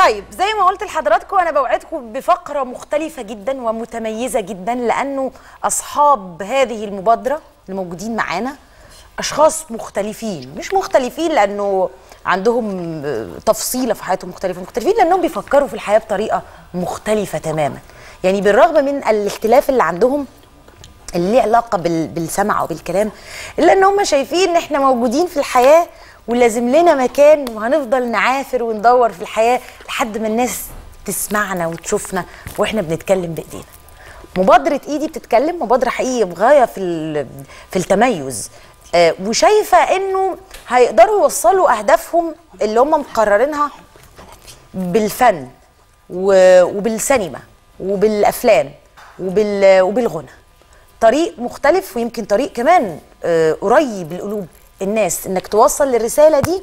طيب زي ما قلت لحضراتكم انا بوعدكم بفقره مختلفه جدا ومتميزه جدا لانه اصحاب هذه المبادره اللي موجودين معانا اشخاص مختلفين مش مختلفين لانه عندهم آه، تفصيله في حياتهم مختلفه مختلفين لانهم بيفكروا في الحياه بطريقه مختلفه تماما يعني بالرغم من الاختلاف اللي عندهم اللي ليه علاقه بال... بالسمع وبالكلام الا ان هم شايفين ان احنا موجودين في الحياه ولازم لنا مكان وهنفضل نعافر وندور في الحياه لحد ما الناس تسمعنا وتشوفنا واحنا بنتكلم بايدينا. مبادره ايدي بتتكلم مبادره حقيقيه بغايه في ال... في التميز آه وشايفه انه هيقدروا يوصلوا اهدافهم اللي هم مقررينها بالفن و- وبالسينما وبالافلام وبال وبالغنى طريق مختلف ويمكن طريق كمان آه، قريب لقلوب الناس انك توصل الرساله دي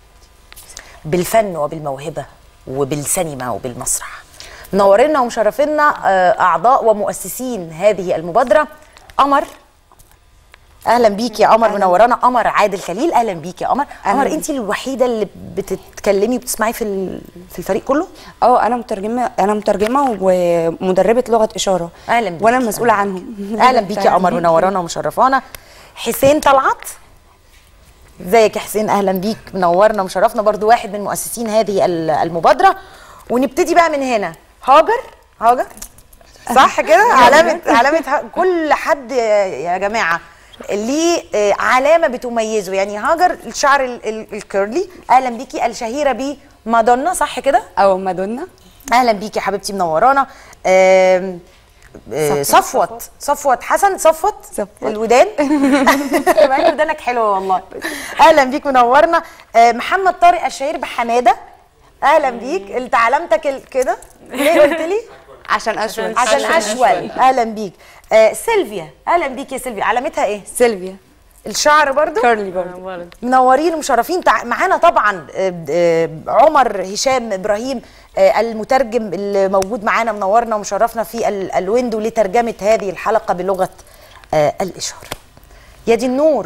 بالفن وبالموهبه وبالسينما وبالمسرح منورنا ومشرفينا آه، اعضاء ومؤسسين هذه المبادره قمر اهلا بيك يا قمر منورانا قمر عادل خليل اهلا بيك يا قمر قمر بيك. انت الوحيده اللي بتتكلمي وبتسمعي في ال- في الفريق كله اه انا مترجمه انا مترجمه ومدربه لغه اشاره اهلا بيك وانا المسؤوله عنهم اهلا بيك يا قمر منورانا ومشرفانا حسين طلعت ازيك يا حسين اهلا بيك منورنا ومشرفنا برضو واحد من مؤسسين هذه ال- المبادره ونبتدي بقى من هنا هاجر هاجر صح كده علامه علامه ه- كل حد يا يا جماعه ليه آه، علامه بتميزه يعني هاجر الشعر ال- ال- الكيرلي اهلا بيكي الشهيره بمادونا صح كده او مادونا اهلا بيكي يا حبيبتي منورانا آم، آه، صفوت. صفوت صفوت حسن صفوت صفوت. الودان مع ان ودانك حلوه والله اهلا بيك منورنا آه، محمد طارق الشهير بحماده اهلا بيك انت علامتك ال- كده ليه قلت لي عشان اشول عشان اشول اهلا بيك آه، سيلفيا اهلا بيك يا سيلفيا علامتها ايه سيلفيا الشعر برضو كيرلي برضه منورين ومشرفين تع... معانا طبعا آه، آه، عمر هشام ابراهيم آه، المترجم اللي موجود معانا منورنا ومشرفنا في ال- الويندو لترجمه هذه الحلقه بلغه آه، الاشاره يا دي النور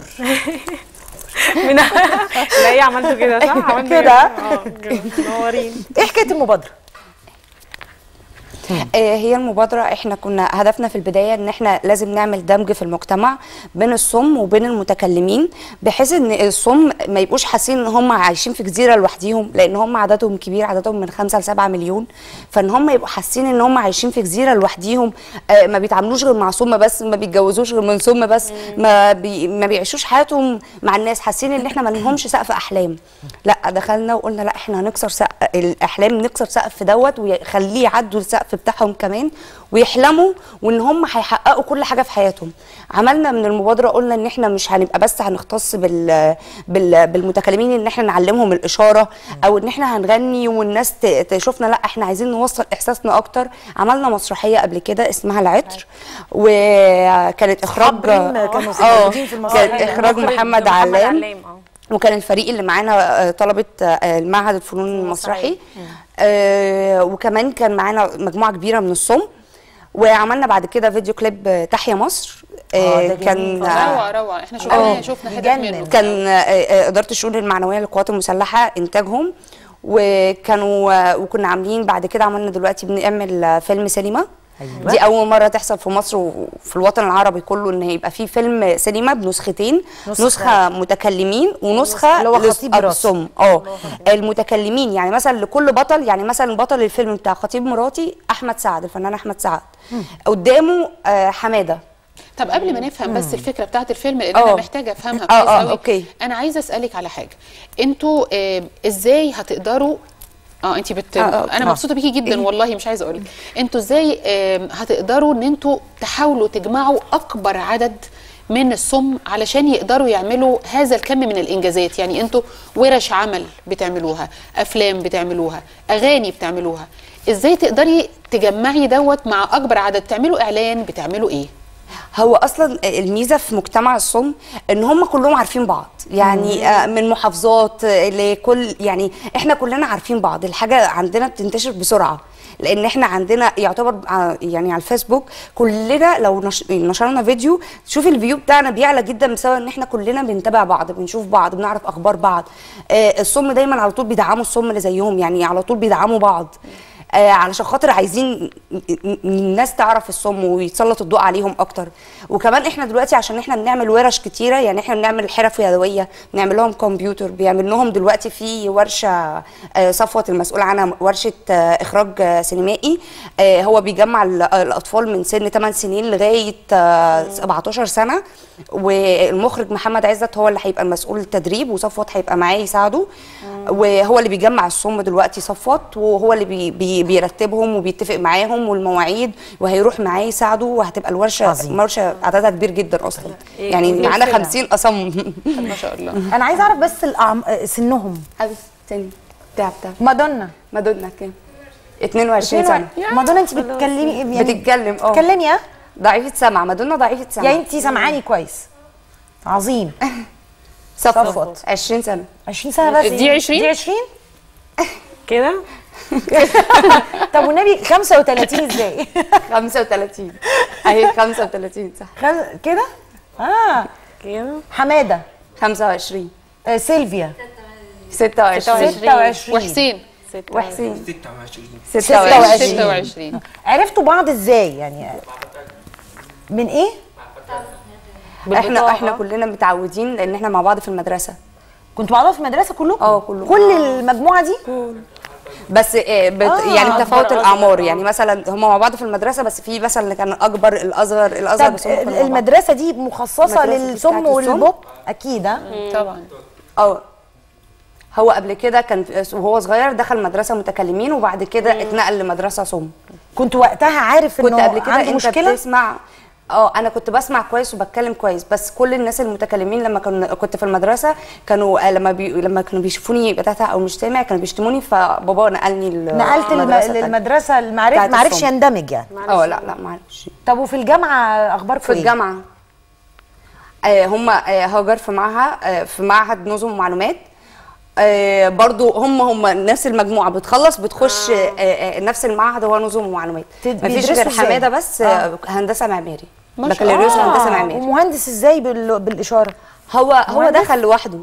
من لا ايه عملتوا كده صح عملتوا كده. اه كده. منورين ايه حكايه المبادره آه، هي المبادرة احنا كنا هدفنا في البداية ان احنا لازم نعمل دمج في المجتمع بين الصم وبين المتكلمين بحيث ان الصم ما يبقوش حاسين ان هم عايشين في جزيرة لوحديهم لان هم عددهم كبير عددهم من 5 ل 7 مليون فان هم يبقوا حاسين ان هم عايشين في جزيرة لوحديهم آه، ما بيتعاملوش غير مع صم بس ما بيتجوزوش غير من صم بس ما بي ما بيعيشوش حياتهم مع الناس حاسين ان احنا ما لهمش سقف احلام لا دخلنا وقلنا لا احنا هنكسر سقف الاحلام نكسر سقف دوت ويخليه يعدوا السقف بتاعهم كمان ويحلموا وان هم هيحققوا كل حاجه في حياتهم عملنا من المبادره قلنا ان احنا مش هنبقى بس هنختص بال, بال بالمتكلمين ان احنا نعلمهم الاشاره او ان احنا هنغني والناس ت- تشوفنا لا احنا عايزين نوصل احساسنا اكتر عملنا مسرحيه قبل كده اسمها العطر وكانت اخراج صابرين كانوا اه موجودين في المسرحية. كانت اخراج مخرج محمد علام اه وكان الفريق اللي معانا آه، طلبه آه، المعهد الفنون المسرحي آه، وكمان كان معانا مجموعه كبيره من الصم وعملنا بعد كده فيديو كليب آه، تحيا مصر آه، آه، ده كان جميل. آه، روعه روعه احنا شفنا شفنا حتت يجنن. منه كان آه، آه، اداره الشؤون المعنويه للقوات المسلحه انتاجهم وكانوا آه، وكنا عاملين بعد كده عملنا دلوقتي بنعمل آه، فيلم سينما أيوة. دي اول مره تحصل في مصر وفي الوطن العربي كله ان يبقى في فيلم سينما بنسختين نسخة. نسخه, متكلمين ونسخه اللي هو للص- خطيب مراتي. الصم اه المتكلمين يعني مثلا لكل بطل يعني مثلا بطل الفيلم بتاع خطيب مراتي احمد سعد الفنان احمد سعد قدامه آه، حماده طب قبل ما نفهم بس الفكره بتاعت الفيلم لان انا اه. محتاجه افهمها اه، كويس اه، قوي اوكي. انا عايزه اسالك على حاجه انتوا آه ازاي هتقدروا اه انت بت... اه، اه، انا اه. مبسوطه بيكي جدا والله مش عايزه اقول لك انتوا ازاي آه هتقدروا ان انتوا تحاولوا تجمعوا اكبر عدد من الصم علشان يقدروا يعملوا هذا الكم من الانجازات يعني انتوا ورش عمل بتعملوها افلام بتعملوها اغاني بتعملوها ازاي تقدري تجمعي دوت مع اكبر عدد تعملوا اعلان بتعملوا ايه هو اصلا الميزه في مجتمع الصم ان هم كلهم عارفين بعض يعني آه، من محافظات آه، لكل يعني احنا كلنا عارفين بعض الحاجه عندنا بتنتشر بسرعه لان احنا عندنا يعتبر ع- يعني على الفيسبوك كلنا لو نش- نشرنا فيديو تشوف الفيو بتاعنا بيعلى جدا بسبب ان احنا كلنا بنتابع بعض بنشوف بعض بنعرف اخبار بعض آه الصم دايما على طول بيدعموا الصم اللي زيهم يعني على طول بيدعموا بعض آه علشان خاطر عايزين الناس تعرف الصم ويتسلط الضوء عليهم اكتر وكمان احنا دلوقتي عشان احنا بنعمل ورش كتيره يعني احنا بنعمل حرف يدويه بنعمل لهم كمبيوتر بيعمل لهم دلوقتي في ورشه آه، صفوت المسؤول عنها ورشه آه، اخراج آه، سينمائي آه، هو بيجمع ال- الاطفال من سن 8 سنين لغايه آه، 17 سنه والمخرج محمد عزت هو اللي هيبقى المسؤول التدريب وصفوت هيبقى معاه يساعده وهو اللي بيجمع الصم دلوقتي صفوت وهو اللي بي بي بيرتبهم وبيتفق معاهم والمواعيد وهيروح معاه يساعده وهتبقى الورشه عظيم. ورشه عددها كبير جدا اصلا إيه، يعني كبير معانا كده. 50 اصم ما شاء الله انا عايزه اعرف بس الأعم... سنهم حبيبتي تاني بتاع بتاع مادونا مادونا كام 22 سنه مادونا انت بتتكلمي يعني بتتكلم اه بتتكلمي اه ضعيفه سمع مادونا ضعيفه سمع يعني انت سامعاني كويس عظيم صفوت صفوت. 20 سنه 20 سنه بس دي 20 دي 20 كده طب والنبي 35 ازاي 35 اهي 35 صح خل- كده اه كده حماده 25 آه سيلفيا 26 26 وحسين وحسين 26 26 26 عرفتوا بعض ازاي يعني من ايه احنا بالبطاقة. احنا كلنا متعودين لان احنا مع بعض في المدرسه كنتوا مع بعض في المدرسه كلكم اه، كلكم. كل المجموعه دي بس إيه بت آه، يعني أكبر تفاوت أصغر، الاعمار اه. يعني مثلا هم مع بعض في المدرسه بس في مثلا اللي كان اكبر الاصغر الاصغر طب بس هم كانوا مع بعض. المدرسه دي مخصصه المدرسة دي للسم بتاعت السم؟ والبوب اكيد ها طبعا اه هو قبل كده كان في- وهو صغير دخل مدرسه متكلمين وبعد كده اتنقل لمدرسه صم كنت وقتها عارف كنت انه قبل كده عنده انت مشكله بتسمع اه انا كنت بسمع كويس وبتكلم كويس بس كل الناس المتكلمين لما كن كنت في المدرسه كانوا آه، لما بي لما كانوا بيشوفوني بتاتا او مش سامع كانوا بيشتموني فبابا نقلني ال- نقلت الم... المدرسة التانية. للمدرسه المعرفه بتاعت ما عرفش الصم. يندمج يعني اه لا لا معلش طب وفي الجامعه اخباركم في ايه؟ الجامعه آه هم آه هاجر في معها آه في معهد نظم ومعلومات آه برضو هم هم نفس المجموعه بتخلص بتخش آه. آه نفس المعهد هو نظم ومعلومات تد- مفيش بيدرسوا غير ازاي؟ حماده بس آه. هندسه معماري ما شاء بكالوريوس آه، هندسه معماري ومهندس ازاي بال... بالاشاره هو هو مهندس؟ دخل لوحده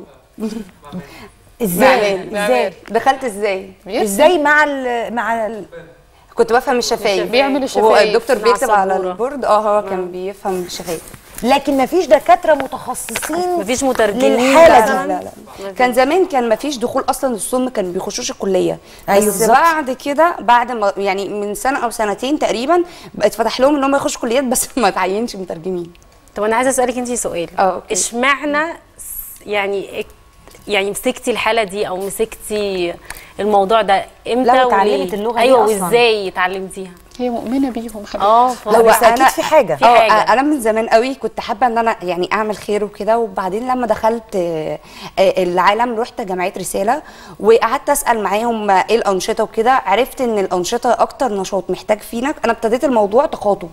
ازاي معماري. ازاي دخلت ازاي ازاي مع ال... مع ال... كنت بفهم الشفايف بيعمل الشفايف هو الدكتور مع بيكتب على السبورة. البورد اه هو كان بيفهم الشفايف لكن مفيش دكاتره متخصصين مفيش مترجمين للحاله مثلاً؟ دي لا لا كان زمان كان ما فيش دخول اصلا الصم كان بيخشوش الكليه أيوة بس بالظبط. بعد كده بعد ما يعني من سنه او سنتين تقريبا اتفتح لهم ان هم يخشوا كليات بس ما تعينش مترجمين طب انا عايزه اسالك انت سؤال اه، اوكي. اشمعنى س- يعني اك- يعني مسكتي الحاله دي او مسكتي الموضوع ده امتى لو اتعلمت وليه؟ اللغة دي ايوه أصلاً. وازاي اتعلمتيها هي مؤمنه بيهم حبيبتي اه ف- لا بس اكيد في حاجه في اه حاجة. انا من زمان قوي كنت حابه ان انا يعني اعمل خير وكده وبعدين لما دخلت آه، آه، العالم رحت جمعيه رساله وقعدت اسال معاهم آه، ايه الانشطه وكده عرفت ان الانشطه اكتر نشاط محتاج فينا انا ابتديت الموضوع تخاطب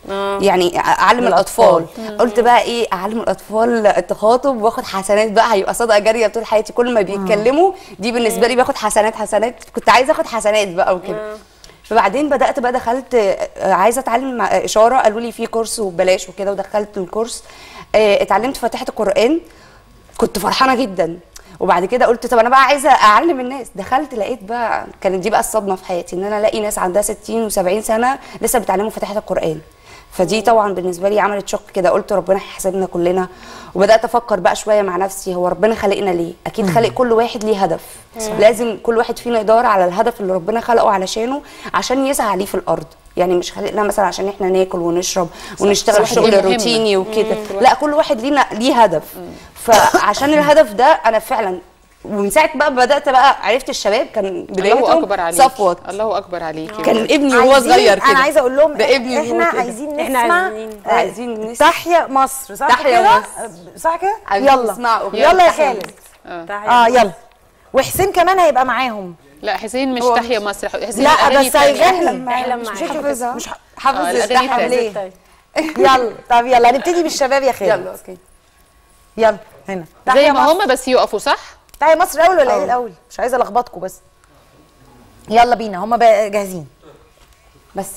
يعني اعلم الاطفال قلت بقى ايه اعلم الاطفال التخاطب واخد حسنات بقى هيبقى صدقه جاريه طول حياتي كل ما بيتكلموا دي بالنسبه لي باخد حسنات حسنات كنت عايزه اخد حسنات بقى وكده فبعدين بدات بقى دخلت آه، عايزه اتعلم مع- آه، اشاره قالوا لي في كورس وببلاش وكده ودخلت الكورس آه، اتعلمت فاتحه القران كنت فرحانه جدا وبعد كده قلت طب انا بقى عايزه اعلم الناس دخلت لقيت بقى كانت دي بقى الصدمه في حياتي ان انا الاقي ناس عندها 60 و70 سنه لسه بيتعلموا فاتحه القران فدي طبعا بالنسبه لي عملت شوك كده قلت ربنا هيحاسبنا كلنا وبدات افكر بقى شويه مع نفسي هو ربنا خلقنا ليه اكيد خلق كل واحد ليه هدف لازم كل واحد فينا يدور على الهدف اللي ربنا خلقه علشانه عشان يسعى ليه في الارض يعني مش خلقنا مثلا عشان احنا ناكل ونشرب ونشتغل صح، شغل دي مهمة. روتيني وكده لا كل واحد لينا ليه هدف فعشان الهدف ده انا فعلا ومن ساعه بقى بدات بقى عرفت الشباب كان الله بدايتهم اكبر عليك صفوت الله اكبر عليك كان ابني وهو عايزين- صغير كده انا عايزه اقول لهم ده ابني وهو احنا كده. عايزين احنا نسمع عايزين- آه، عايزين نسمع. تحيا مصر صح تحيا كده مصر. صح كده عايزين يلا نسمع أغنية يلا يا تحيا خالد تعالي. اه يلا وحسين كمان هيبقى معاهم لا حسين مش هو تحيا مصر حسين لا الأغاني بس تانية. هيغني احلم مش معاك. حافظها مش حافظ آه، الأغاني الأغاني التانية. ليه طيب. يلا طب يلا هنبتدي بالشباب يا خالد يلا اوكي يلا هنا زي تحيا ما مصر. هم بس يقفوا صح تحيا مصر الاول ولا ايه اه. الاول مش عايزه الخبطكم بس يلا بينا هما بقى جاهزين بس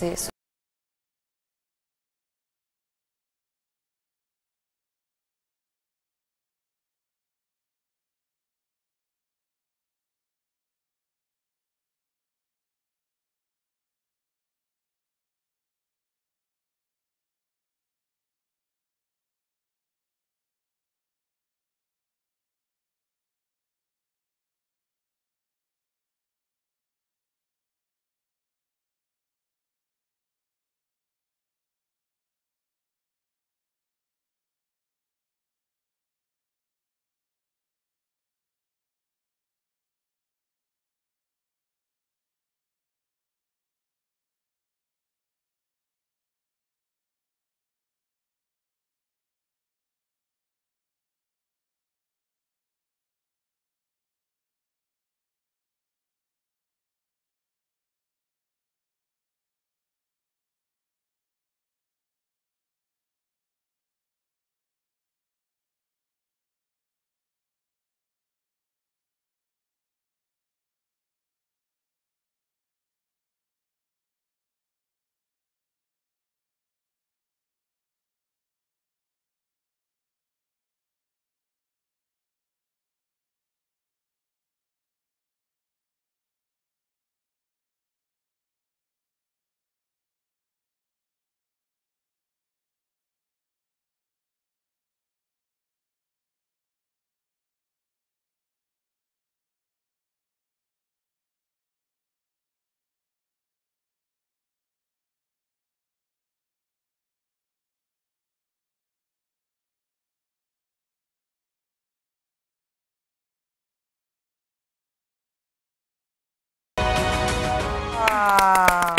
آه.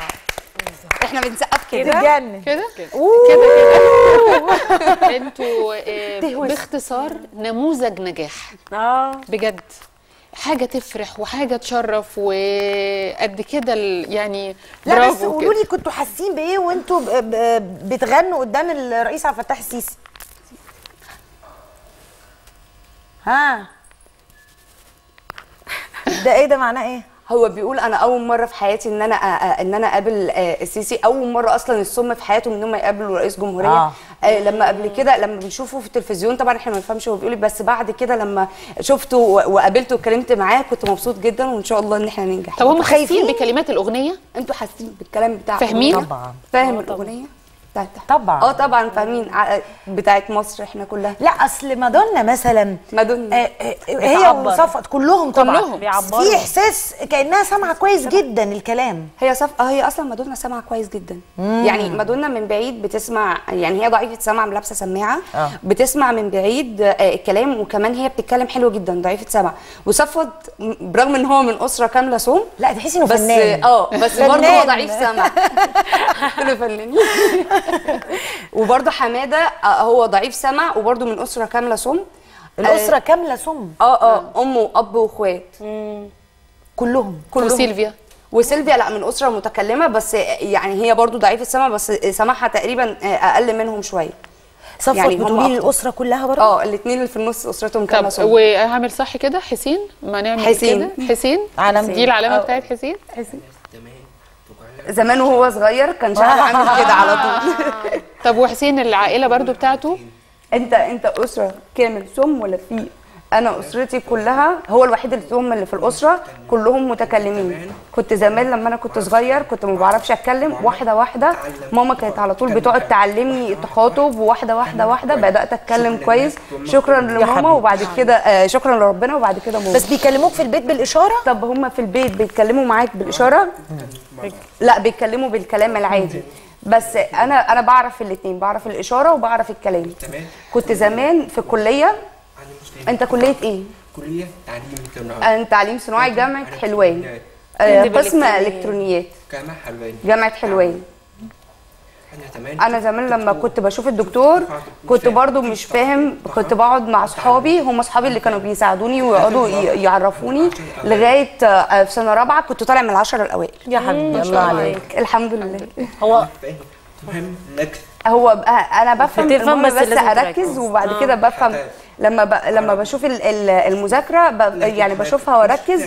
احنا بنسقف كده تتجنن كده كده كده انتوا آه، تهوس. باختصار نموذج نجاح اه بجد حاجه تفرح وحاجه تشرف وقد كده ال- يعني لا بس برافو قولوا كده. لي كنتوا حاسين بايه وانتوا ب- ب- بتغنوا قدام الرئيس عبد الفتاح السيسي ها ده ايه ده معناه ايه هو بيقول انا اول مره في حياتي ان انا أ- أ- ان انا اقابل آه، السيسي اول مره اصلا السم في حياته ان هم يقابلوا رئيس جمهوريه آه. آه. لما قبل كده لما بنشوفه في التلفزيون طبعا احنا ما نفهمش هو بيقول إيه، بس بعد كده لما شفته و- وقابلته واتكلمت معاه كنت مبسوط جدا وان شاء الله ان احنا ننجح طب هم خايفين؟ خايفين بكلمات الاغنيه انتوا حاسين بالكلام بتاع فاهمين؟ الأغنية؟ طبعا. فاهم الاغنيه بتاعتها طبعا. اه طبعا فاهمين ع- بتاعت مصر احنا كلها لا اصل مادونا مثلا مادونا. آه، آه، هي بتعبر. وصفت كلهم طبعا كلهم. بيعبروا. في احساس كانها سامعه كويس جدا الكلام هي صف اه هي اصلا مادونا سامعه كويس جدا يعني مادونا من بعيد بتسمع يعني هي ضعيفه سمع لابسه سماعه آه. بتسمع من بعيد آه الكلام وكمان هي بتتكلم حلو جدا ضعيفه سمع وصفوت م- برغم ان هو من اسره كامله صوم لا تحسي انه بس فنان اه بس برضه هو فنان. ضعيف سمع كله فنانين وبرضه حماده آه هو ضعيف سمع وبرضه من اسره كامله صوم الاسره كامله سم اه اه ام واب واخوات كلهم كلهم وسيلفيا وسيلفيا لا من اسره متكلمه بس يعني هي برضو ضعيفه السمع بس سمعها تقريبا اقل منهم شويه صفوت يعني هم بتقولي لي أكتر. الاسره كلها برضه اه الاثنين اللي في النص اسرتهم طب كامله صوم وهعمل صح كده حسين ما نعمل حسين. كده حسين علم. دي العلامه أو- بتاعت حسين زمان وهو صغير كان شعره عامل كده على طول طب وحسين العائله برضو بتاعته انت انت اسره كامل سم ولا في انا اسرتي كلها هو الوحيد السم اللي في الاسره كلهم متكلمين كنت زمان لما انا كنت صغير كنت ما بعرفش اتكلم واحده واحده ماما كانت على طول بتقعد تعلمني التخاطب وواحده واحده واحده بدات اتكلم كويس شكرا لماما حبيبي. وبعد كده آه شكرا لربنا وبعد كده ماما بس بيكلموك في البيت بالاشاره طب هم في البيت بيتكلموا معاك بالاشاره لا بيتكلموا بالكلام العادي بس انا انا بعرف الاثنين بعرف الاشاره وبعرف الكلام كنت زمان في الكليه أنا مسلم انت كليه ايه كلية تعليم صناعي انت تعليم صناعي جامعه حلوان آه، اللي قسم بالإلكترونيات. الكترونيات جامعة حلوان جامعه حلوان أنا زمان انا زمان لما كنت بشوف الدكتور كنت برضو مش فاهم كنت بقعد مع صحابي هم اصحابي اللي كانوا بيساعدوني ويقعدوا ي- يعرفوني لغايه آه، في سنه رابعه كنت طالع من العشره الاوائل يا حبيبي الله عليك الحمد لله هو فاهم مهم إنك هو بقى انا بفهم بتفهم المهم بس بس لازم اركز تركز. وبعد آه. كده بفهم لما ب... لما بشوف ال- ال- المذاكره ب... يعني بشوفها واركز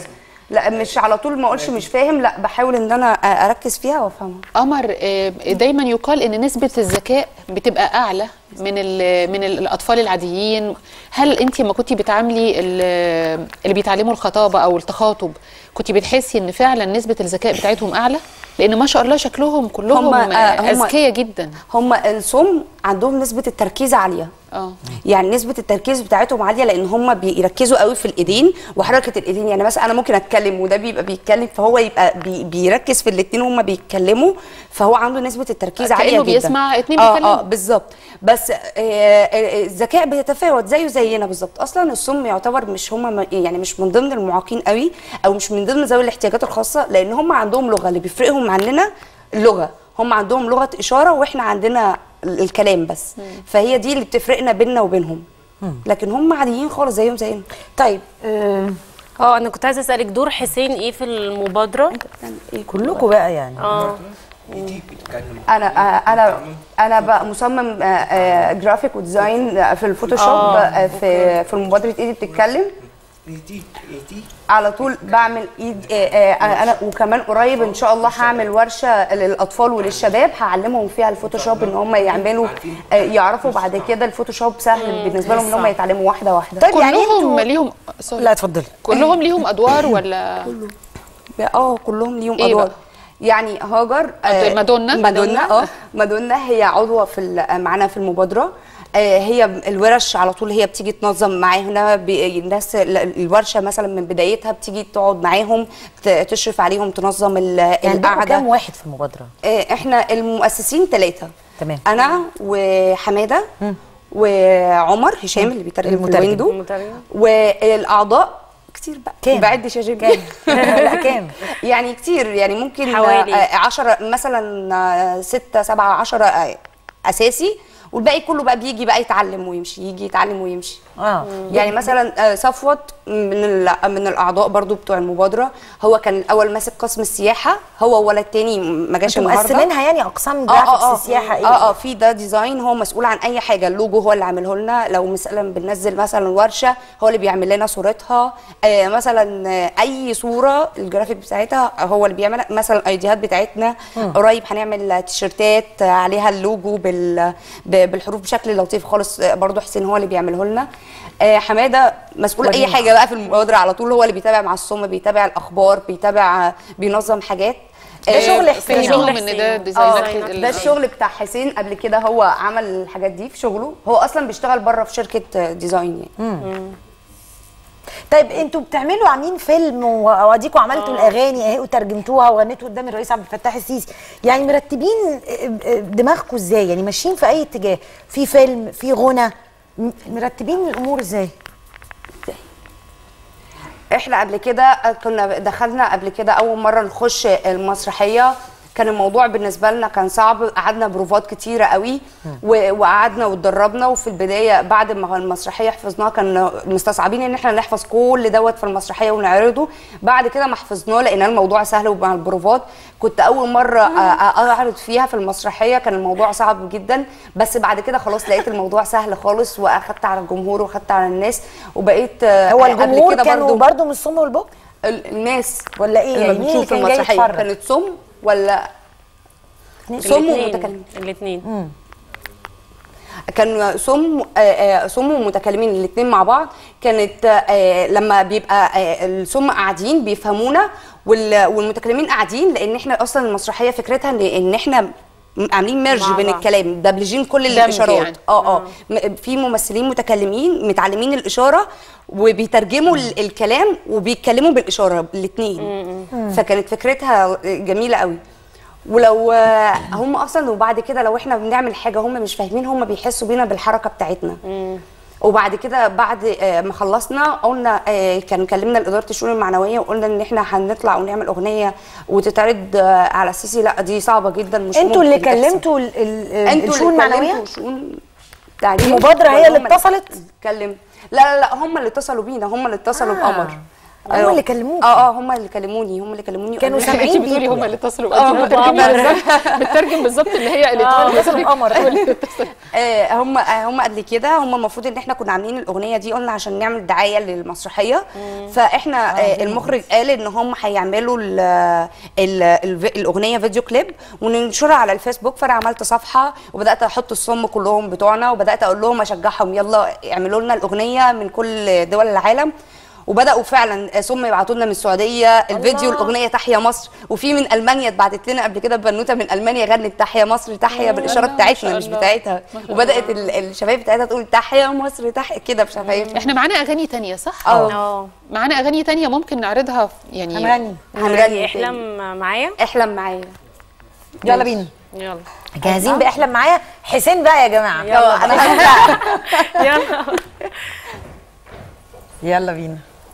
لا مش على طول ما اقولش مش فاهم لا بحاول ان انا اركز فيها وافهمها قمر آه، دايما يقال ان نسبه الذكاء بتبقى اعلى من ال من ال- الاطفال العاديين هل انت ما كنتي بتعاملي ال- اللي بيتعلموا الخطابه او التخاطب كنت بتحسي ان فعلا نسبه الذكاء بتاعتهم اعلى لان ما شاء الله شكلهم كلهم هم- آه، هم- اذكياء جدا هم الصم عندهم نسبه التركيز عاليه اه يعني نسبه التركيز بتاعتهم عاليه لان هم بيركزوا قوي في الايدين وحركه الايدين يعني مثلا انا ممكن اتكلم وده بيبقى بيتكلم فهو يبقى بي بيركز في الاثنين وهم بيتكلموا فهو عنده نسبه التركيز كأنه عاليه جدا بيسمع اتنين اه بيتكلموا. اه بالظبط بس آه، آه، الذكاء بيتفاوت زيه زينا بالظبط اصلا الصم يعتبر مش هم يعني مش من ضمن المعاقين قوي او مش من ضمن ذوي الاحتياجات الخاصه لان هم عندهم لغه اللي بيفرقهم عننا اللغه هم عندهم لغه اشاره واحنا عندنا ال- الكلام بس فهي دي اللي بتفرقنا بيننا وبينهم لكن هم عاديين خالص زيهم زينا طيب آه اه انا كنت عايزه اسالك دور حسين ايه في المبادره كلكم بقى يعني اه ايديك بتتكلم انا آه، انا انا بقى مصمم آه، آه، جرافيك وديزاين آه، في الفوتوشوب آه، في في مبادره ايدي بتتكلم ايديك ايديك على طول بعمل ايد آه، آه، انا وكمان قريب ان شاء الله هعمل ورشه للاطفال وللشباب هعلمهم فيها الفوتوشوب ان هم يعملوا آه، يعرفوا بعد كده الفوتوشوب سهل بالنسبه لهم ان هم يتعلموا واحده واحده طيب يعني كلهم انتوا ليهم سوري. لا اتفضلي كلهم ليهم ادوار ولا اه كلهم ليهم إيه ادوار بقى؟ يعني هاجر آه، مادونا؟ مادونا اه مادونا هي عضوه في ال- معانا في المبادره آه، هي الورش على طول هي بتيجي تنظم معانا بي- الناس ال- الورشه مثلا من بدايتها بتيجي تقعد معاهم ت- تشرف عليهم تنظم ال- يعني بقوا القعده كام واحد في المبادره آه، احنا المؤسسين ثلاثه تمام. انا وحماده وعمر هشام اللي بيترجم في المترجم. الويندو المترجم. والاعضاء كتير بقى كام؟ بعدش يا جيمي كام لا كام يعني كتير يعني ممكن حوالي. آه، عشرة مثلا آه، ستة سبعة عشرة آه، أساسي والباقي كله بقى بيجي بقى يتعلم ويمشي يجي يتعلم ويمشي اه يعني مثلا آه، صفوت من ال- من الاعضاء برضو بتوع المبادره هو كان الاول ماسك قسم السياحه هو ولا التاني ما جاش انتوا النهارده مقسمينها يعني اقسام اه اه جرافيكس اه السياحه ايه اه اه في ده ديزاين هو مسؤول عن اي حاجه اللوجو هو اللي عامله لنا لو مثلا بننزل مثلا ورشه هو اللي بيعمل لنا صورتها آه مثلا آه، اي صوره الجرافيك بتاعتها هو اللي بيعملها مثلا الايديات بتاعتنا قريب هنعمل تيشرتات آه، عليها اللوجو بال ب- بالحروف بشكل لطيف خالص آه، برضو حسين هو اللي بيعمله لنا آه حماده مسؤول اي ورينا. حاجه بقى في المبادره على طول هو اللي بيتابع مع الصم بيتابع الاخبار بيتابع آه، بينظم حاجات ده آه، شغل حسين. فهمهم شغل ان حسين. ده اه ديزاينات ال- ده الشغل بتاع حسين قبل كده هو عمل الحاجات دي في شغله هو اصلا بيشتغل بره في شركه ديزاين يعني طيب انتوا بتعملوا عاملين فيلم و- واديكوا عملتوا الاغاني اهي وترجمتوها وغنيتوا قدام الرئيس عبد الفتاح السيسي يعني مرتبين اه، اه، دماغكم ازاي يعني ماشيين في اي اتجاه في فيلم في غنى م- مرتبين الامور ازاي احنا قبل كده كنا دخلنا قبل كده اول مره نخش المسرحيه كان الموضوع بالنسبه لنا كان صعب قعدنا بروفات كتيره قوي و- وقعدنا واتدربنا وفي البدايه بعد ما المسرحيه حفظناها كان مستصعبين ان احنا نحفظ كل دوت في المسرحيه ونعرضه بعد كده ما حفظناه لقينا الموضوع سهل ومع البروفات كنت اول مره أ- أ- اعرض فيها في المسرحيه كان الموضوع صعب جدا بس بعد كده خلاص لقيت الموضوع سهل خالص واخدت على الجمهور واخدت على الناس وبقيت آه، هو قبل الجمهور كده كانوا برضو- برضو من الصم والبكم ال- الناس ولا ايه؟ لما يعني مين اللي بتشوف كان جاي المسرحيه يتفرج؟ كانت صم ولا صم ومتكلمين الاثنين كان صم آه، آه، صم ومتكلمين الاثنين مع بعض كانت آه، لما بيبقى آه، الصم قاعدين بيفهمونا وال- والمتكلمين قاعدين لان احنا اصلا المسرحيه فكرتها ان ان احنا م- عاملين ميرج مع بين بعض. الكلام دبلجين كل دمج الاشارات يعني. اه اه م- في ممثلين متكلمين متعلمين الاشاره وبيترجموا ال- الكلام وبيتكلموا بالاشاره الاثنين فكانت فكرتها جميله قوي ولو آه، هم اصلا وبعد كده لو احنا بنعمل حاجه هم مش فاهمين هم بيحسوا بينا بالحركه بتاعتنا وبعد كده بعد آه، ما خلصنا قلنا آه، كان كلمنا اداره الشؤون المعنويه وقلنا ان احنا هنطلع ونعمل اغنيه وتتعرض آه، على السيسي لا دي صعبه جدا مش انتوا اللي ممكن تحصل. كلمتوا ال- ال- انتوا الشؤون اللي المعنويه كلمتوا شؤون تعليم المبادرة هي ولا اللي هم اتصلت؟ اتكلم لا لا لا هم اللي اتصلوا بينا هم اللي اتصلوا آه. بقمر هم اللي كلموك اه اه هم اللي كلموني هم اللي كلموني كانوا وقالوا لي- سامعين انت بتقولي بيكوا هم اللي اتصلوا انت بتترجمي بالظبط بتترجم بالظبط اللي هي اللي آه، اتقالت. لازم قمر. هو اللي اتصل. آه، هم آه، هم قبل كده هم المفروض ان احنا كنا عاملين الاغنيه دي قلنا عشان نعمل دعايه للمسرحيه فاحنا آه، المخرج قال ان هم هيعملوا ال- ال- الف- الاغنيه فيديو كليب وننشرها على الفيسبوك فانا عملت صفحه وبدات احط الصم كلهم بتوعنا وبدات اقول لهم اشجعهم يلا اعملوا لنا الاغنيه من كل دول العالم وبداوا فعلا ثم يبعتوا لنا من السعوديه الفيديو الاغنيه تحيا مصر وفي من المانيا اتبعتت لنا قبل كده بنوته من المانيا غنت تحيا مصر تحيا بالاشاره الله، ما شاء بتاعتنا مش الله. بتاعتها ما شاء وبدات ال- الشباب بتاعتها تقول تحيا مصر تحيا كده بشفايفها احنا معانا اغاني تانية صح اه اه معانا اغاني تانية ممكن نعرضها في- يعني هنغني هنغني احلم معايا احلم معايا يلا بينا يلا جاهزين باحلم معايا حسين بقى يا جماعه يلا انا بقى. هبدأ. يلا يلا بينا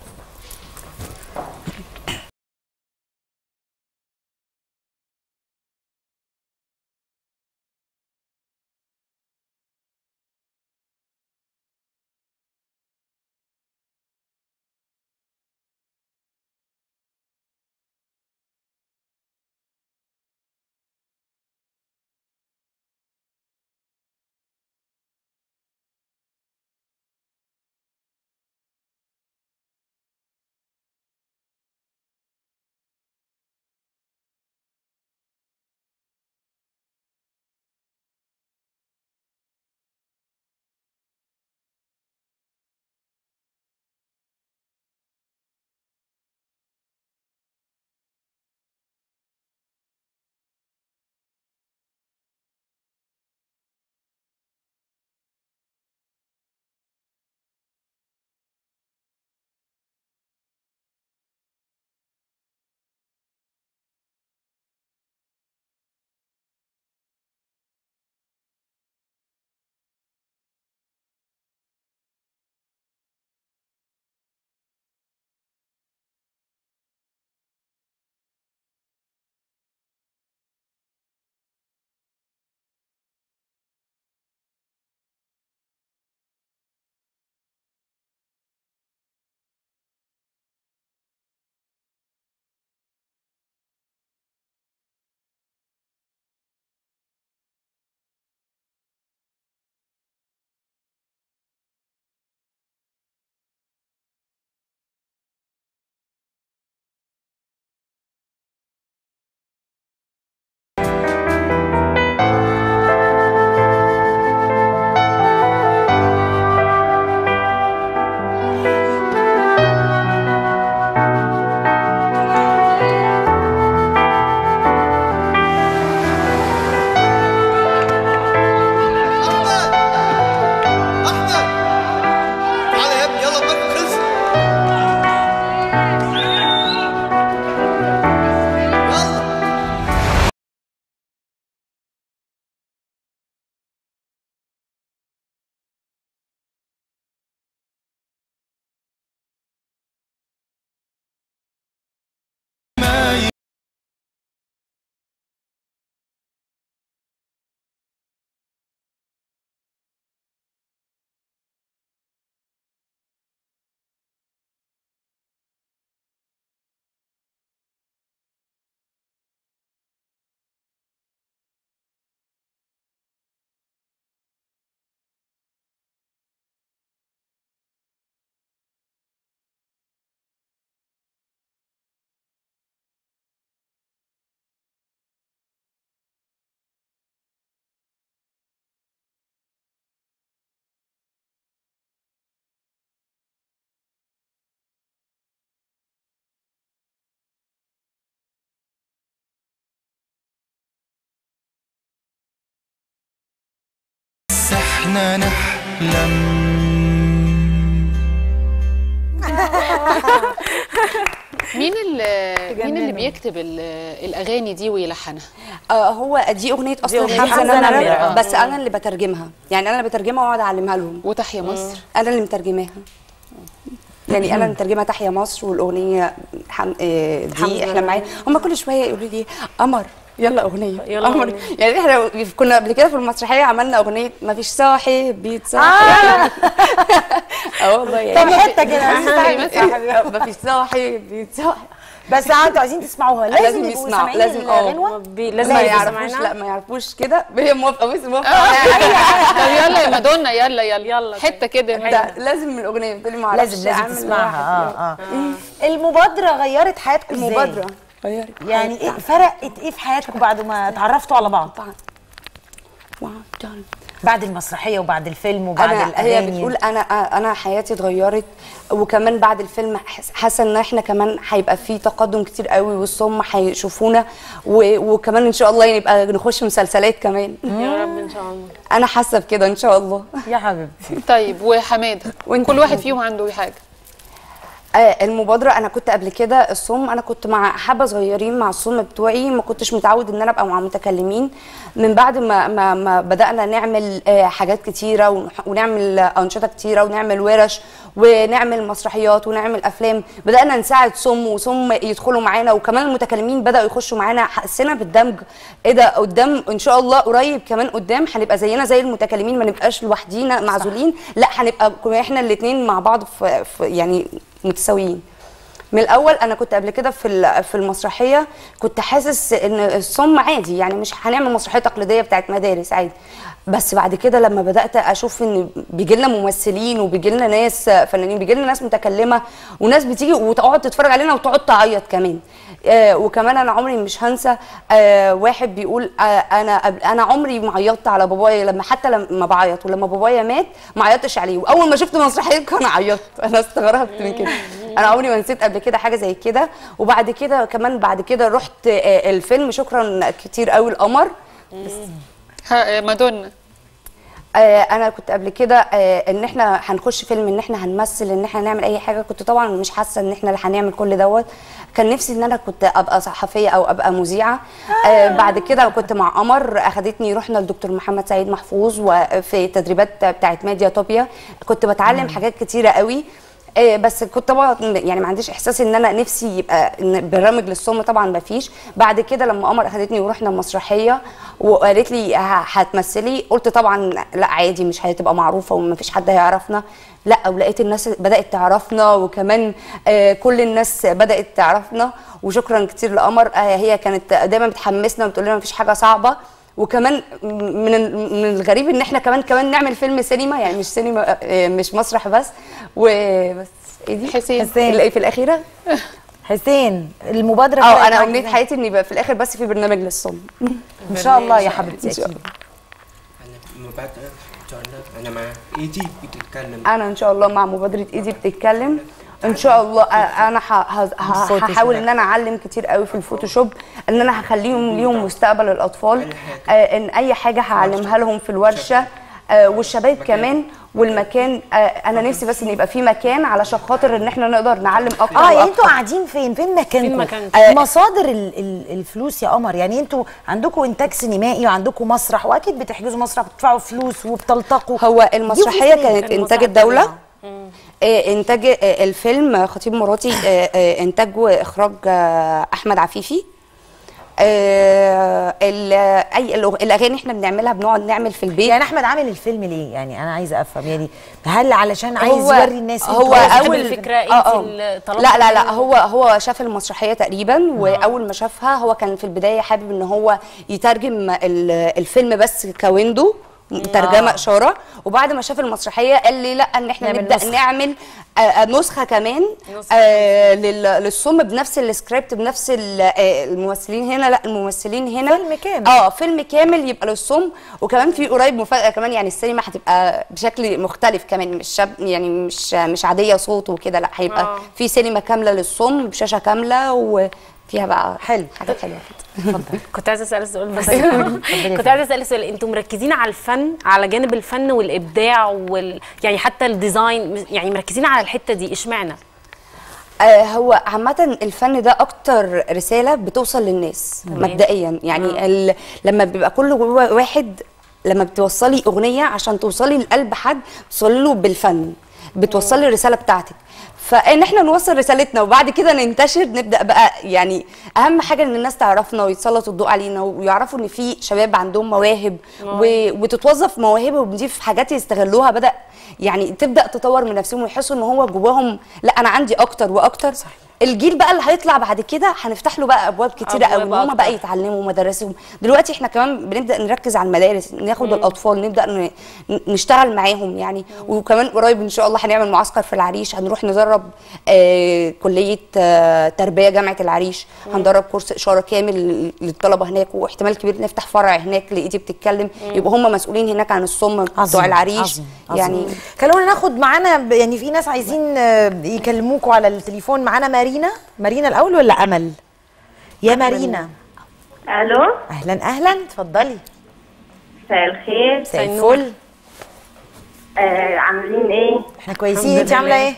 احمد احمد تعالى يا ابني يلا بقى خلص يلا احنا نحلم مين اللي مين اللي بيكتب ال- الاغاني دي ويلحنها آه هو دي اغنيه اصلا أغنية حمزه حمزة نمره نمرة. بس انا اللي بترجمها يعني انا اللي بترجمها واقعد اعلمها لهم وتحيا مصر انا اللي مترجماها يعني انا اللي مترجمه تحيا مصر والاغنيه حم... آه، دي احنا معايا هم كل شويه يقولوا لي قمر يلا اغنيه يلا قمر. أغنية. يعني احنا كنا قبل كده في المسرحيه عملنا اغنيه ما فيش صاحب بيتصاحب آه. اه والله طب يعني حته كده عايزين نسمعها. ما فيش صاحب بيتصاحب بس انتوا عايزين تسمعوها لازم, لازم يبقوا يسمعوا، سامعين لازم، اه. الغنوه بي- لازم لازم ما يبقوا يعرفوش سامعينها. لا ما يعرفوش كده هي موافقه بس موافقه طب يلا يا مادونا يلا يلا يلا حته كده ده لازم من الاغنيه بتقولي ما اعرفش لازم لازم أعمل تسمعها واحد اه اه المبادره غيرت حياتكم ازاي؟ المبادره غيرت يعني إيه فرقت ايه في حياتكم بعد ما اتعرفتوا على بعض طبعا واو، دون. بعد المسرحيه وبعد الفيلم وبعد انا الاغاني هي بتقول انا انا حياتي اتغيرت وكمان بعد الفيلم حس- حاسه ان احنا كمان هيبقى في تقدم كتير قوي والصم هيشوفونا و- وكمان ان شاء الله يبقى نخش مسلسلات كمان يا رب ان شاء الله انا حاسه بكده ان شاء الله يا حبيبتي طيب وحماده وانت كل واحد فيهم عنده حاجه آه المبادره انا كنت قبل كده الصم انا كنت مع حبه صغيرين مع الصم بتوعي ما كنتش متعود ان انا ابقى مع متكلمين من بعد ما ما, ما بدانا نعمل آه حاجات كتيره ونح- ونعمل آه، انشطه كتيره ونعمل ورش ونعمل مسرحيات ونعمل افلام بدانا نساعد صم وصم يدخلوا معانا وكمان المتكلمين بداوا يخشوا معانا حسينا بالدمج ايه ده قدام ان شاء الله قريب كمان قدام هنبقى زينا زي المتكلمين ما نبقاش لوحدينا معزولين لا هنبقى احنا الاثنين مع بعض في, في يعني متساويين من الاول انا كنت قبل كده في ال- في المسرحيه كنت حاسس ان الصم عادي يعني مش هنعمل مسرحيه تقليديه بتاعت مدارس عادي بس بعد كده لما بدات اشوف ان بيجي لنا ممثلين وبيجي لنا ناس فنانين بيجي لنا ناس متكلمه وناس بتيجي وتقعد تتفرج علينا وتقعد تعيط كمان آه وكمان انا عمري مش هنسى آه واحد بيقول آه انا قبل- انا عمري ما عيطت على بابايا لما حتى لما بعيط ولما بابايا مات ما عيطتش عليه واول ما شفت مسرحيتكم انا عيطت انا استغربت من كده انا عمري ما نسيت قبل كده حاجه زي كده وبعد كده كمان بعد كده رحت آه الفيلم شكرا كتير قوي القمر ها- مادونا آه انا كنت قبل كده آه ان احنا هنخش فيلم ان احنا هنمثل ان احنا نعمل اي حاجه كنت طبعا مش حاسه ان احنا اللي هنعمل كل دوت كان نفسي ان انا كنت ابقى صحفيه او ابقى مذيعه آه بعد كده كنت مع قمر اخدتني رحنا لدكتور محمد سعيد محفوظ وفي تدريبات بتاعت ميديا توبيا كنت بتعلم حاجات كتيره قوي آه، بس كنت طبعا يعني ما عنديش احساس ان انا نفسي يبقى إن برامج للصم طبعا ما فيش بعد كده لما قمر اخدتني ورحنا المسرحيه وقالت لي ه- هتمثلي قلت طبعا لا عادي مش هتبقى معروفه وما فيش حد هيعرفنا لا ولقيت الناس بدات تعرفنا وكمان آه، كل الناس بدات تعرفنا وشكرا كتير لقمر آه، هي كانت دايما بتحمسنا وبتقول لنا ما فيش حاجه صعبه وكمان من ال- من الغريب ان احنا كمان كمان نعمل فيلم سينما يعني مش سينما آه، مش مسرح بس وبس ايه دي حسين. حسين. اللي في الاخيره حسين المبادره اه فرقت انا معاك امنيه إزاي؟ حياتي ان يبقى في الاخر بس في برنامج للصم ان شاء الله يا حبيبتي إن شاء اكيد أنا مبادرة جونة أنا مع إيجي بتتكلم انا ان شاء الله مع مبادره ايدي بتتكلم ان شاء الله آه، انا ه- ه- ه- صوتي هحاول كده. ان انا اعلم كتير قوي في الفوتوشوب ان انا هخليهم ليهم مستقبل الاطفال آه، ان اي حاجه هعلمها لهم في الورشه آه، والشباب كمان والمكان آه، انا نفسي بس ان يبقى في مكان علشان خاطر ان احنا نقدر نعلم اكتر اه يعني وأكتر. انتوا قاعدين فين فين مكانكم فين مكانكم؟ آه مصادر ال ال الفلوس يا قمر يعني انتوا عندكم انتاج سينمائي وعندكم مسرح واكيد بتحجزوا مسرح بتدفعوا فلوس وبتلتقوا هو المسرحيه دي فلوس منين؟ كانت انتاج الدوله آه، انتاج آه، الفيلم خطيب مراتي آه، آه، انتاج واخراج آه، احمد عفيفي آه، ال- اي الأغ- الاغاني احنا بنعملها بنقعد نعمل في البيت يعني احمد عامل الفيلم ليه يعني انا عايزه افهم يعني هل علشان عايز هو- يوري الناس هو انتوا عايزين اول الفكرة انت آه، آه. اللي طلبتي لا لا لا منه؟ هو هو شاف المسرحيه تقريبا واول ما شافها هو كان في البدايه حابب ان هو يترجم ال- الفيلم بس كويندو ترجمه آه. اشاره وبعد ما شاف المسرحيه قال لي لا ان احنا نعمل نبدا نسخة. نعمل آه، آه، نسخه كمان نسخة. آه لل- للصم بنفس السكريبت بنفس ال- آه، الممثلين هنا لا الممثلين هنا فيلم كامل. اه فيلم كامل يبقى للصم وكمان في قريب مفاجاه كمان يعني السينما هتبقى بشكل مختلف كمان مش شاب يعني مش مش عاديه صوت وكده لا هيبقى آه. في سينما كامله للصم بشاشه كامله وفيها بقى حلو. حاجات حلوه كده كنت عايزه اسال سؤال بس كنت عايزه اسال سؤال انتوا مركزين على الفن على جانب الفن والابداع وال يعني حتى الديزاين يعني مركزين على الحته دي اشمعنى آه هو عامة الفن ده أكتر رسالة بتوصل للناس مبدئيا يعني ال... لما بيبقى كل واحد لما بتوصلي أغنية عشان توصلي لقلب حد توصلي له بالفن بتوصلي الرساله بتاعتك فان احنا نوصل رسالتنا وبعد كده ننتشر نبدا بقى يعني اهم حاجه ان الناس تعرفنا ويتسلط الضوء علينا ويعرفوا ان في شباب عندهم مواهب و... وتتوظف مواهبهم دي في حاجات يستغلوها بدا يعني تبدا تطور من نفسهم ويحسوا ان هو جواهم لا انا عندي اكتر واكتر صحيح. الجيل بقى اللي هيطلع بعد كده هنفتح له بقى ابواب كتيره قوي ان أبواب هم بقى أكتر. يتعلموا مدارسهم دلوقتي احنا كمان بنبدا نركز على المدارس ناخد الاطفال نبدا ن- نشتغل معاهم يعني وكمان قريب ان شاء الله هنعمل معسكر في العريش هنروح ندرب آه كليه آه تربيه جامعه العريش هندرب كورس اشاره كامل للطلبه هناك واحتمال كبير نفتح فرع هناك لايدي بتتكلم يبقوا هم مسؤولين هناك عن الصم بتوع عظيم، العريش عظيم، عظيم. يعني خلونا ناخد معانا ب- يعني في ناس عايزين آه، يكلموكوا على التليفون معانا مارينا مارينا الاول ولا امل يا مارينا الو اهلا اهلا اتفضلي مساء الخير مساء الفل آه عاملين ايه احنا كويسين الحمد انت عامله لله. ايه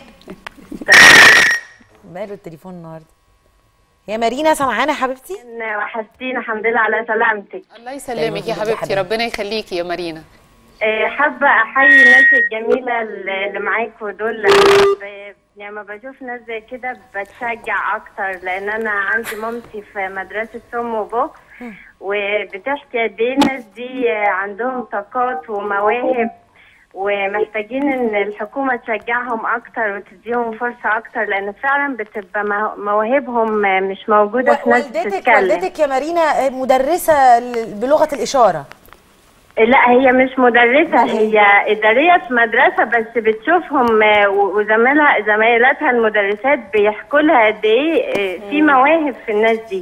ماله التليفون النهارده يا مارينا سامعانا يا حبيبتي إن وحشتينا الحمد لله على سلامتك الله يسلمك يا حبيبتي ربنا يخليكي يا مارينا آه حابه احيي الناس الجميله اللي اللي معاكوا دول ب- لما بشوف ناس زي كده بتشجع اكتر لان انا عندي مامتي في مدرسه سم وبوك وبتحكي قد ايه الناس دي آه، عندهم طاقات ومواهب ومحتاجين ان الحكومه تشجعهم اكتر وتديهم فرصه اكتر لان فعلا بتبقى مو- مواهبهم آه، مش موجوده في ناس والدتك بتتكلم والدتك يا مارينا آه، مدرسه ل- بلغه الاشاره لا هي مش مدرسة هي إدارية في مدرسة بس بتشوفهم آه، و- وزميلها زميلاتها المدرسات بيحكوا لها قد إيه آه، في مواهب في الناس دي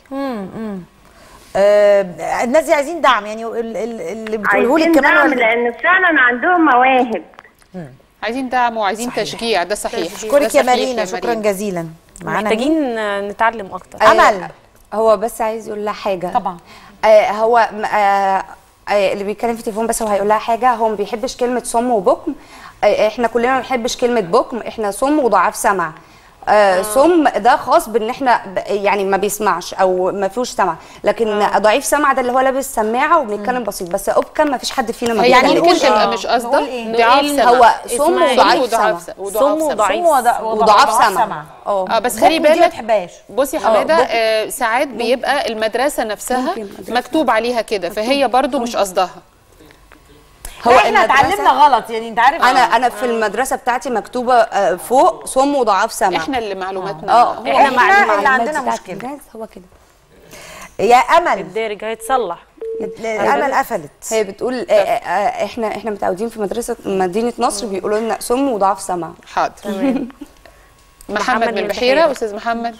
آه الناس دي عايزين دعم يعني ال- ال- اللي بتقوله لك عايزين كمان دعم والدتك. لأن فعلا عندهم مواهب عايزين دعم وعايزين تشجيع ده صحيح ده اشكرك يا صحيح مارينا شكرا مارينا. جزيلا معانا مين؟ محتاجين آه، نتعلم اكتر امل هو بس عايز يقول لها حاجه طبعا. آه هو م- آه آه اللي بيتكلم في التليفون بس هو هيقول لها حاجه هو ما بيحبش كلمه صم وبكم آه احنا كلنا ما بنحبش كلمه بكم احنا صم وضعاف سمع آه صم ده خاص بان احنا ب- يعني ما بيسمعش او ما فيهوش سمع لكن ضعيف سمع ده اللي هو لابس سماعه وبنتكلم بسيط بس ابكم ما فيش حد فينا ما هي بيتكلمش ممكن نقول تبقى إيه؟ مش قصده نقول إيه؟ ضعاف نقول سمع هو صم اسمعي. وضعيف وضعاف سمع سمع وضعاف صم سمع وضعيف وضع- وضعاف وضعاف سمع اه اه بس خلي بكم دي ما بالك تحبهاش بصي يا آه، حماده ممكن. آه ساعات بيبقى المدرسه نفسها ممكن المدرسة. مكتوب عليها كده فهي برضو مش قصدها هو احنا المدرسة- اتعلمنا غلط يعني انت عارف انا انا في المدرسه بتاعتي مكتوبه آه، فوق صم وضعاف سمع احنا اللي معلوماتنا اه هو إحنا مع اللي المعلومات عندنا بتاعت مشكلة. الناس هو كده يا امل الدارج هيتصلح امل قفلت هي بتقول آه، آه، احنا احنا متعودين في مدرسه مدينه نصر بيقولوا لنا صم وضعاف سمع حاضر محمد محمد من من البحيره البحيرة. استاذ محمد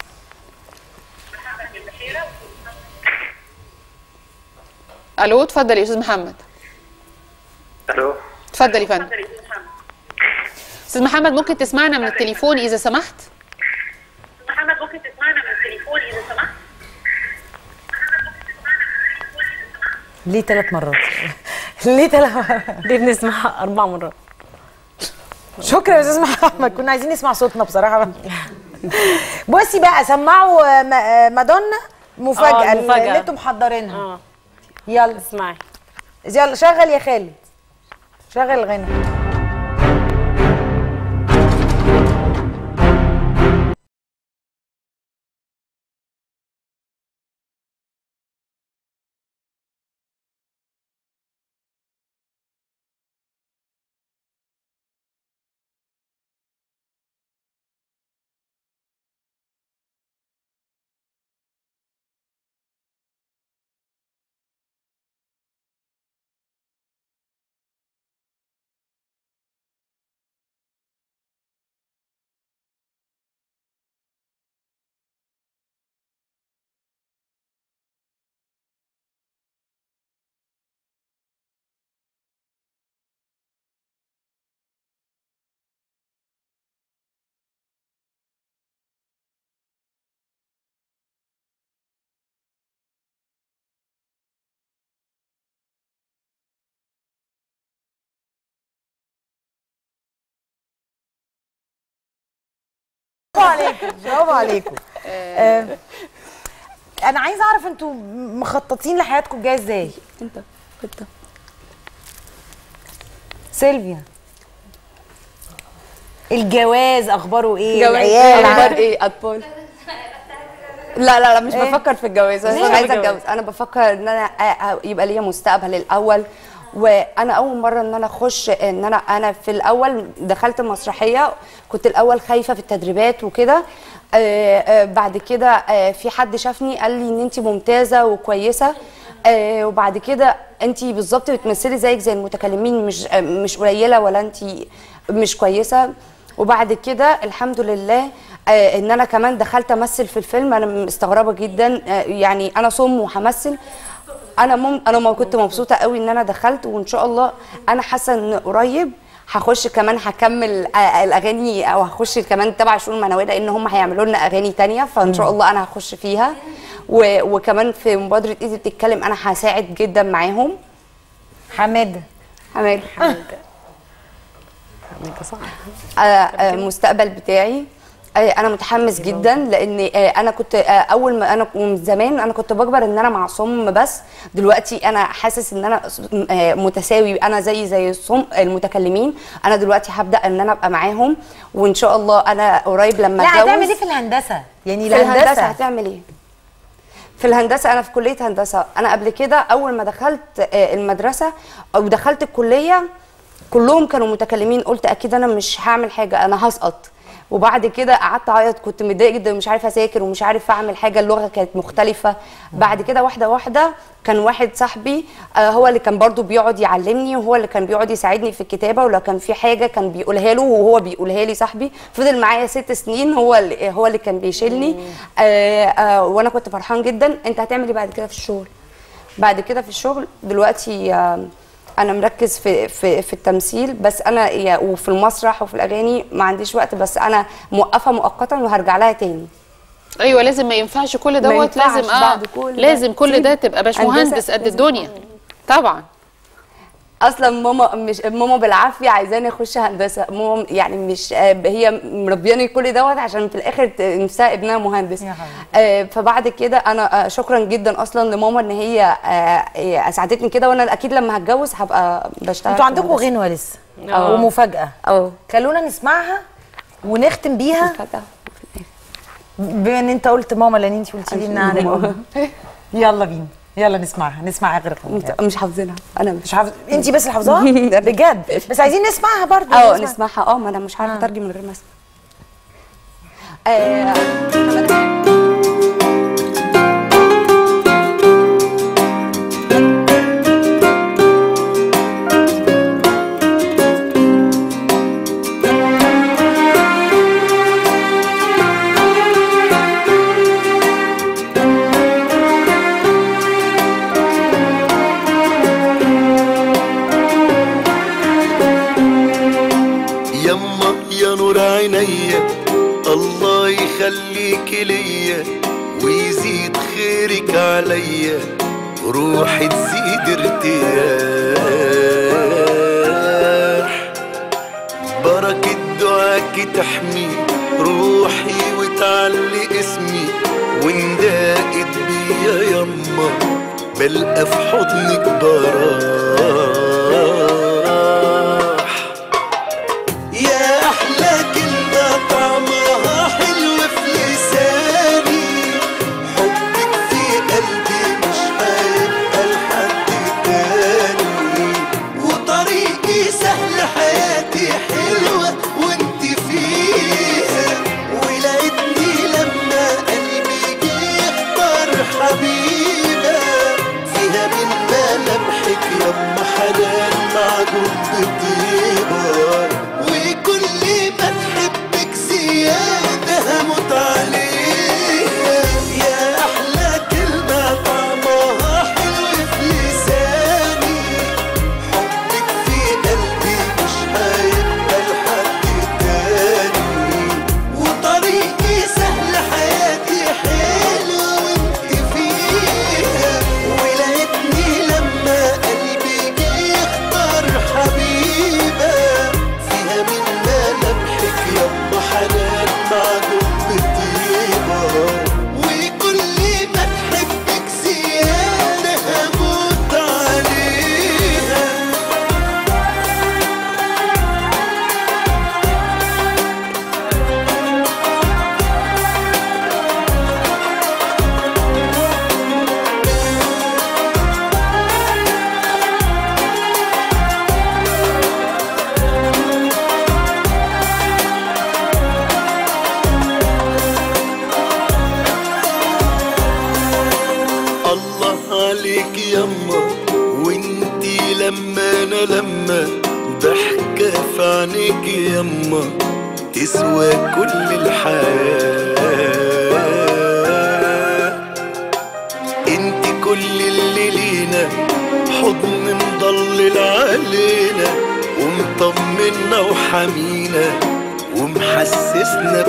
الو اتفضل يا استاذ محمد الو اتفضل يا فندم استاذ محمد ممكن تسمعنا من التليفون اذا سمحت محمد ممكن تسمعنا من التليفون إذا سمحت ليه ثلاث مرات ليه ثلاث مرات دي بنسمعها اربع مرات شكرا يا استاذ محمد كنا عايزين نسمع صوتنا بصراحه بصي بقى سمعوا آه، م- آه، مادونا مفاجاه آه، المفاجأة. اللي انتم محضرينها اه يلا اسمعي يلا شغل يا خالد شغل الغنى برافو عليكم برافو عليكم آه، انا عايزه اعرف انتوا مخططين لحياتكم الجايه ازاي انت انت سيلفيا الجواز اخباره ايه جواز العيال اخبار ايه اطفال لا لا لا مش إيه؟ بفكر في الجواز انا ليه؟ مش عايزه الجواز؟ اتجوز انا بفكر ان انا أ- أ- يبقى ليا مستقبل الاول وانا اول مره ان انا اخش ان انا انا في الاول دخلت مسرحيه كنت الاول خايفه في التدريبات وكده آه، آه، بعد كده آه، في حد شافني قال لي ان انت ممتازه وكويسه آه، وبعد كده انت بالظبط بتمثلي زيك زي المتكلمين مش آه، مش قليله ولا انت مش كويسه وبعد كده الحمد لله آه، ان انا كمان دخلت امثل في الفيلم انا مستغربه جدا آه، يعني انا صم وهمثل انا مم انا ما كنت مبسوطه قوي ان انا دخلت وان شاء الله انا حاسه ان قريب هخش كمان هكمل آه، الاغاني او هخش كمان تبع الشؤون المعنويه لان هم هيعملوا لنا اغاني تانية فان شاء الله انا هخش فيها و- وكمان في مبادره ايدي بتتكلم انا هساعد جدا معاهم حماده حماد آه، آه، المستقبل بتاعي آه، انا متحمس جدا لان آه، انا كنت آه، اول ما انا من زمان انا كنت بكبر ان انا مع صم بس دلوقتي انا حاسس ان انا آه، متساوي انا زي زي الصم المتكلمين انا دلوقتي هبدا ان انا ابقى معاهم وان شاء الله انا قريب لما لا اتجوز هتعمل ايه في الهندسه يعني في الهندسه الهندسه هتعمل ايه في الهندسه انا في كليه هندسه انا قبل كده اول ما دخلت آه، المدرسه او دخلت الكليه كلهم كانوا متكلمين قلت اكيد انا مش هعمل حاجه انا هسقط وبعد كده قعدت اعيط كنت متضايقه جدا ومش عارفه اذاكر ومش عارفه اعمل حاجه اللغه كانت مختلفه بعد كده واحده واحده كان واحد صاحبي آه، هو اللي كان برضو بيقعد يعلمني وهو اللي كان بيقعد يساعدني في الكتابه ولو كان في حاجه كان بيقولها له وهو بيقولها لي صاحبي فضل معايا ست سنين هو اللي هو اللي كان بيشيلني آه آه وانا كنت فرحان جدا انت هتعمل ايه بعد كده في الشغل بعد كده في الشغل دلوقتي آه، انا مركز في في في التمثيل بس انا يا- وفي المسرح وفي الاغاني ما عنديش وقت بس انا موقفه مؤقتا وهرجع لها تاني ايوه لازم ما ينفعش كل ما دوت ينفعش لازم اه بعد كل ده. لازم كل سيب. ده تبقى باشمهندس هندسة قد لازم الدنيا طبعا اصلا ماما مش ماما بالعافيه عايزاني اخش هندسه ماما يعني مش آه، هي مربياني كل دوت عشان في الاخر ت- نفسها ابنها مهندس يا حبيبتي. آه، فبعد كده انا آه، شكرا جدا اصلا لماما ان هي آه، آه، اسعدتني كده وانا اكيد لما هتجوز هبقى بشتغل انتوا في عندكم هندسة. غنوه لسه آه. ومفاجاه اه خلونا نسمعها ونختم بيها فجأة. بما ان انت قلت ماما لان انت قلتي لي انها عن الام يلا بينا يلا نسمعها نسمع اخر مت- مش حافظينها انا مش مش حافظ انت بس اللي حافظاها بجد بس عايزين نسمعها برضه اه نسمعها اه ما انا مش عارفه اترجم من غير ما اسمع آه، يما يا نور عينيا الله يخليك ليا ويزيد خيرك عليا روحي تزيد ارتياح بركة دعاك تحمي روحي وتعلي اسمي ونداقت بيا يما بلقى في حضنك براح يا احلى كلمه طعمها حلو في لساني حبك في قلبي مش هيبقى لحد تاني وطريقي سهل حياتي حلوه وانت فيها ولقيتني لما قلبي جه يختار حبيبه فيها من ملامحك يما حنان معك يما تسوى كل الحياة انت كل اللي لينا حضن مضلل علينا ومطمنا وحمينا ومحسسنا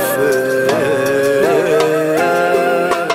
بدفاء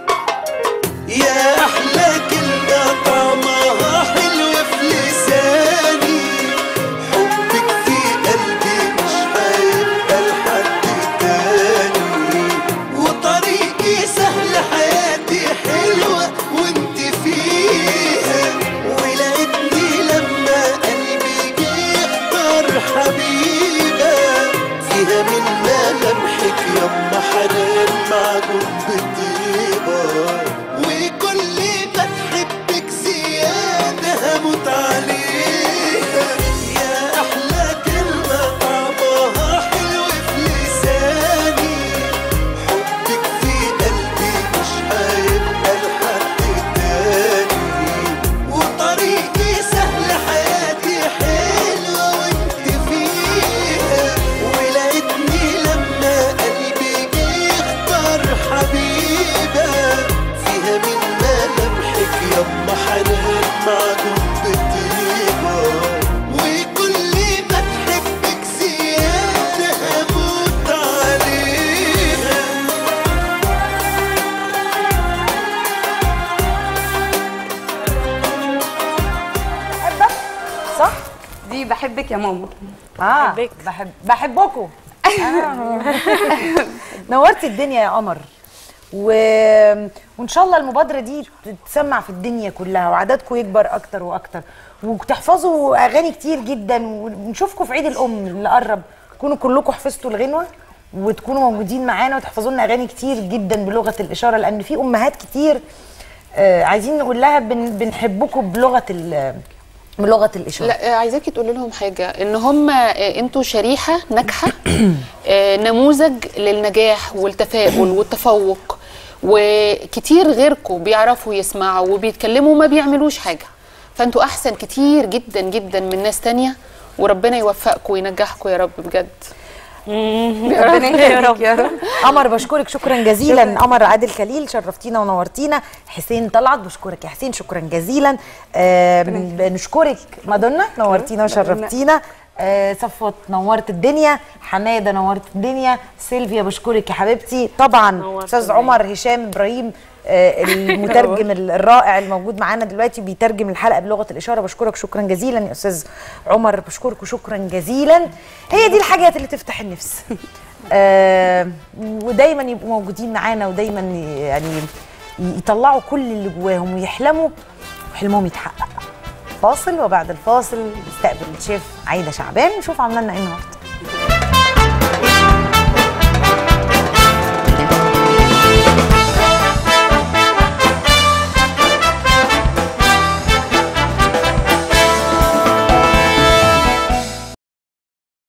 يا احلى كلمه طعمها حلو في لساني حبك في قلبي مش هيبقى لحد تاني وطريقي سهل حياتي حلوه وانت فيها ولقيتني لما قلبي جه يختار حبيبه فيها من ملامحك يما حنان معجون بطيبه وكل ما تحبك زياده هموت عليها يا احلى كلمه طعمها حلو في لساني حبك في قلبي مش هيبقى لحد تاني وطريقي سهل حياتي حلوة وانت فيها ولقيتني لما قلبي جه يختار حبيبة فيها من ملامحك يما حنان معجون بطيبة وكل ما تحبك زيادة هموت عليها بحبك صح دي بحبك يا ماما اه بحبك. بحب بحبكم آه. نورتي الدنيا يا قمر و... وان شاء الله المبادره دي تتسمع في الدنيا كلها وعددكم يكبر اكتر واكتر وتحفظوا اغاني كتير جدا ونشوفكم في عيد الام اللي قرب تكونوا كلكم حفظتوا الغنوه وتكونوا موجودين معانا وتحفظوا لنا اغاني كتير جدا بلغه الاشاره لان في امهات كتير آه عايزين نقول لها بن... بنحبكم بلغه ال... بلغه الاشاره لا آه، عايزاكي تقولي لهم حاجه ان هم آه، انتوا شريحه ناجحه آه، نموذج للنجاح والتفاؤل والتفوق وكتير غيركم بيعرفوا يسمعوا وبيتكلموا وما بيعملوش حاجه فانتوا احسن كتير جدا جدا من ناس تانية وربنا يوفقكم وينجحكم يا رب بجد ربنا يخليك يا رب قمر بشكرك شكرا جزيلا قمر عادل خليل شرفتينا ونورتينا حسين طلعت بشكرك يا حسين شكرا جزيلا آه بنشكرك مادونا نورتينا وشرفتينا آه صفوت نورت الدنيا حماده نورت الدنيا سيلفيا بشكرك يا حبيبتي طبعا نورت استاذ الدنيا. عمر هشام ابراهيم آه المترجم الرائع الموجود معانا دلوقتي بيترجم الحلقه بلغه الاشاره بشكرك شكرا جزيلا يا استاذ عمر بشكرك شكرا جزيلا هي دي الحاجات اللي تفتح النفس آه ودايما يبقوا موجودين معانا ودايما يعني يطلعوا كل اللي جواهم ويحلموا وحلمهم يتحقق فاصل وبعد الفاصل نستقبل الشيف عايده شعبان نشوف عامله لنا ايه النهارده